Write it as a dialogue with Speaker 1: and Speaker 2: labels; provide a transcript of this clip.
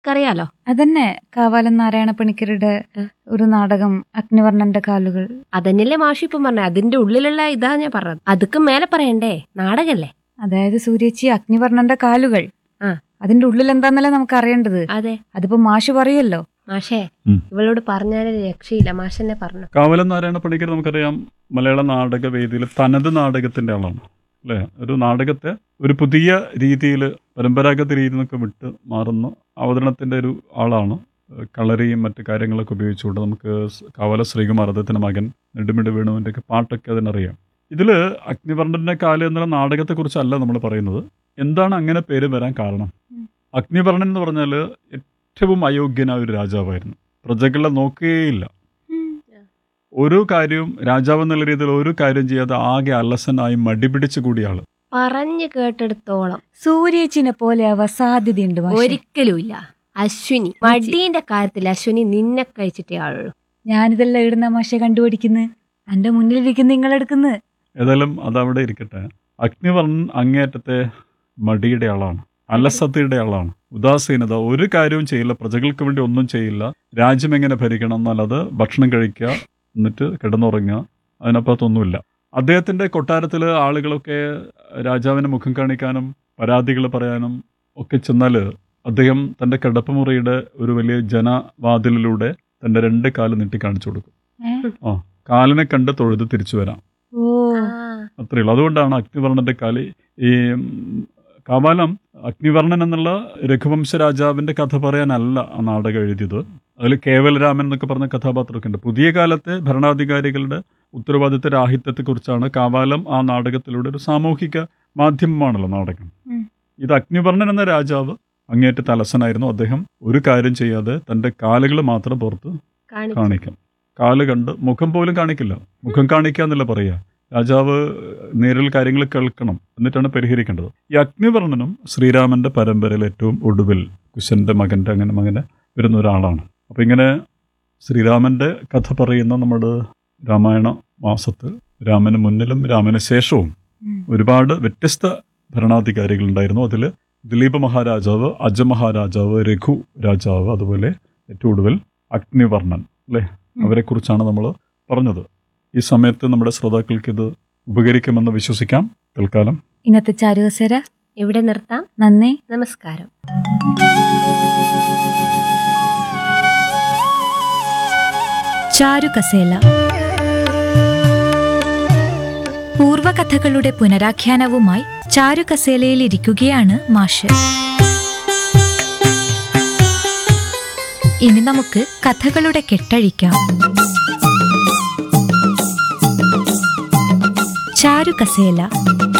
Speaker 1: അറിയാലോ
Speaker 2: അതന്നെ കാവാലൻ നാരായണ പണിക്കരുടെ
Speaker 1: ഉം.
Speaker 2: ഒരു നാടകം അഗ്നിവർണ്ണന്റെ കാലുകൾ
Speaker 1: അതന്നെയല്ലേ മാഷി ഇപ്പം പറഞ്ഞത് അതിന്റെ ഉള്ളിലുള്ള ഇതാ ഞാൻ പറഞ്ഞത് അതുക്കും മേലെ പറയണ്ടേ നാടകല്ലേ
Speaker 2: അതായത് സൂര്യേച്ചി അഗ്നിവർണ്ണന്റെ കാലുകൾ
Speaker 1: ആ.
Speaker 2: അതിന്റെ ഉള്ളിൽ എന്താന്നല്ലേ നമുക്ക് അറിയേണ്ടത്
Speaker 1: അതെ
Speaker 2: അതിപ്പോ മാഷ് പറയുമല്ലോ
Speaker 1: മാഷേ
Speaker 3: ഉം.
Speaker 1: ഇവളോട് പറഞ്ഞാലേ രക്ഷയില്ല മാഷെന്നെ പറഞ്ഞു
Speaker 3: കാവലൻ നാരായണ പണിക്കർ നമുക്കറിയാം മലയാള നാടക വേദിയിൽ തനത് നാടകത്തിന്റെ ആളാണ് അല്ലേ ഒരു നാടകത്തെ ഒരു പുതിയ രീതിയിൽ പരമ്പരാഗത രീതിയിൽ നിന്നൊക്കെ വിട്ട് മാറുന്ന അവതരണത്തിന്റെ ഒരു ആളാണ് കളറിയും മറ്റു കാര്യങ്ങളൊക്കെ ഉപയോഗിച്ചുകൊണ്ട് നമുക്ക് സ് കാവല ശ്രീകുമാർ അദ്ദേഹത്തിന്റെ മകൻ നെടുമിട് വേണുവിന്റെ ഒക്കെ പാട്ടൊക്കെ അതിനറിയാം ഇതില് അഗ്നിവർണ്ണന്റെ കാല് എന്നുള്ള നാടകത്തെക്കുറിച്ചല്ല നമ്മൾ പറയുന്നത് എന്താണ് അങ്ങനെ പേര് വരാൻ കാരണം
Speaker 2: ഉം.
Speaker 3: അഗ്നിവർണ്ണൻ എന്ന് പറഞ്ഞാൽ ഏറ്റവും അയോഗ്യനായ ഒരു രാജാവായിരുന്നു പ്രജകളെ നോക്കുകയില്ല ഒരു കാര്യവും രാജാവ് എന്നുള്ള രീതിയിൽ ഒരു കാര്യം ചെയ്യാതെ ആകെ അലസനായി മടിപിടിച്ച് കൂടിയ ആള്
Speaker 1: പറഞ്ഞു കേട്ടെടുത്തോളം
Speaker 2: സൂര്യേച്ചിനെ പോലെ ആവാൻ സാധ്യതയുണ്ട് മാഷെ.
Speaker 1: ഒരിക്കലും ഇല്ല അശ്വിനി മടീന്റെ കാര്യത്തിൽ അശ്വിനി നിന്നെ കഴിച്ചിട്ടേ ആളുള്ളൂ
Speaker 2: ഞാനിതെല്ലാം ഇടുന്ന മാഷെ കണ്ടുപിടിക്കുന്നത് എന്റെ മുന്നിലിരിക്കുന്ന നിങ്ങളെടുക്കുന്നത്
Speaker 3: ഏതായാലും അതവിടെ ഇരിക്കട്ടെ അഗ്നിവർണ്ണൻ അങ്ങേറ്റത്തെ മടിയുടെ ആളാണ് അലസതയുടെ ആളാണ് ഉദാസീനത ഒരു കാര്യവും ചെയ്യില്ല പ്രജകൾക്ക് വേണ്ടി ഒന്നും ചെയ്യില്ല രാജ്യം എങ്ങനെ ഭരിക്കണം എന്നല്ലാതെ ഭക്ഷണം കഴിക്കുക എന്നിട്ട് കിടന്നുറങ്ങുക അതിനപ്പുറത്തൊന്നുമില്ല അദ്ദേഹത്തിന്റെ കൊട്ടാരത്തിൽ ആളുകളൊക്കെ രാജാവിന് മുഖം കാണിക്കാനും പരാതികൾ പറയാനും ഒക്കെ ചെന്നാൽ അദ്ദേഹം തന്റെ കിടപ്പുമുറിയുടെ ഒരു വലിയ ജനവാതിലിലൂടെ തന്റെ രണ്ട് കാല് നീട്ടി കാണിച്ചു കൊടുക്കും ആ കാലിനെ കണ്ട് തൊഴുത് തിരിച്ചു വരാം
Speaker 2: ഓ
Speaker 3: അത്രയേ ഉള്ളൂ അതുകൊണ്ടാണ് അഗ്നിവർണ്ണന്റെ കാലി ഈ ഉം, കാവാലം അഗ്നിവർണ്ണൻ എന്നുള്ള രഘുവംശ രാജാവിന്റെ കഥ പറയാനല്ല ആ നാടകം എഴുതിയത് അതിൽ കേവലരാമൻ എന്നൊക്കെ പറഞ്ഞ കഥാപാത്രമൊക്കെ ഉണ്ട് പുതിയ കാലത്തെ ഭരണാധികാരികളുടെ ഉത്തരവാദിത്ത രാഹിത്യത്തെക്കുറിച്ചാണ് കാവാലം ആ നാടകത്തിലൂടെ ഒരു സാമൂഹിക മാധ്യമമാണല്ലോ നാടകം
Speaker 2: ഉം.
Speaker 3: ഇത് അഗ്നിവർണ്ണൻ എന്ന രാജാവ് അങ്ങേറ്റ തലസനായിരുന്നു അദ്ദേഹം ഒരു കാര്യം ചെയ്യാതെ തന്റെ കാലുകൾ മാത്രം പുറത്ത്
Speaker 1: കാണിച്ചു
Speaker 3: കാണിക്കും കാല് കണ്ട് മുഖം പോലും കാണിക്കില്ല മുഖം കാണിക്കുക എന്നല്ല പറയുക രാജാവ് നേരിൽ കാര്യങ്ങൾ കേൾക്കണം എന്നിട്ടാണ് പരിഹരിക്കേണ്ടത് ഈ അഗ്നിവർണ്ണനും ശ്രീരാമന്റെ പരമ്പരയിൽ ഏറ്റവും ഒടുവിൽ കുശന്റെ മകന്റെ അങ്ങനെ മകന് വരുന്ന ഒരാളാണ് അപ്പൊ ഇങ്ങനെ ശ്രീരാമന്റെ കഥ പറയുന്ന നമ്മുടെ രാമായണ മാസത്തിൽ രാമന് മുന്നിലും രാമന് ശേഷവും
Speaker 2: ഉം.
Speaker 3: ഒരുപാട് വ്യത്യസ്ത ഭരണാധികാരികളുണ്ടായിരുന്നു അതിൽ ദിലീപ് മഹാരാജാവ് അജ മഹാരാജാവ് രഘു രാജാവ് അതുപോലെ ഏറ്റവും ഒടുവിൽ അഗ്നിവർണ്ണൻ അല്ലേ
Speaker 2: ഉം.
Speaker 3: അവരെക്കുറിച്ചാണ് നമ്മൾ പറഞ്ഞത് ഈ സമയത്ത് നമ്മുടെ ശ്രോതാക്കൾക്ക് ഇത് ഉപകരിക്കുമെന്ന് വിശ്വസിക്കാം തൽക്കാലം
Speaker 2: ഇന്നത്തെ ചാരുകസേര
Speaker 1: ഇവിടെ നിർത്താം
Speaker 2: നന്ദി
Speaker 1: നമസ്കാരം
Speaker 4: ചാരുകസേല പൂർവകഥകളുടെ പുനരാഖ്യാനവുമായി ചാരുകസേലയിൽ ഇരിക്കുകയാണ് മാഷ് ഇനി നമുക്ക് കഥകളുടെ കെട്ടഴിക്കാം ചാരുകസേല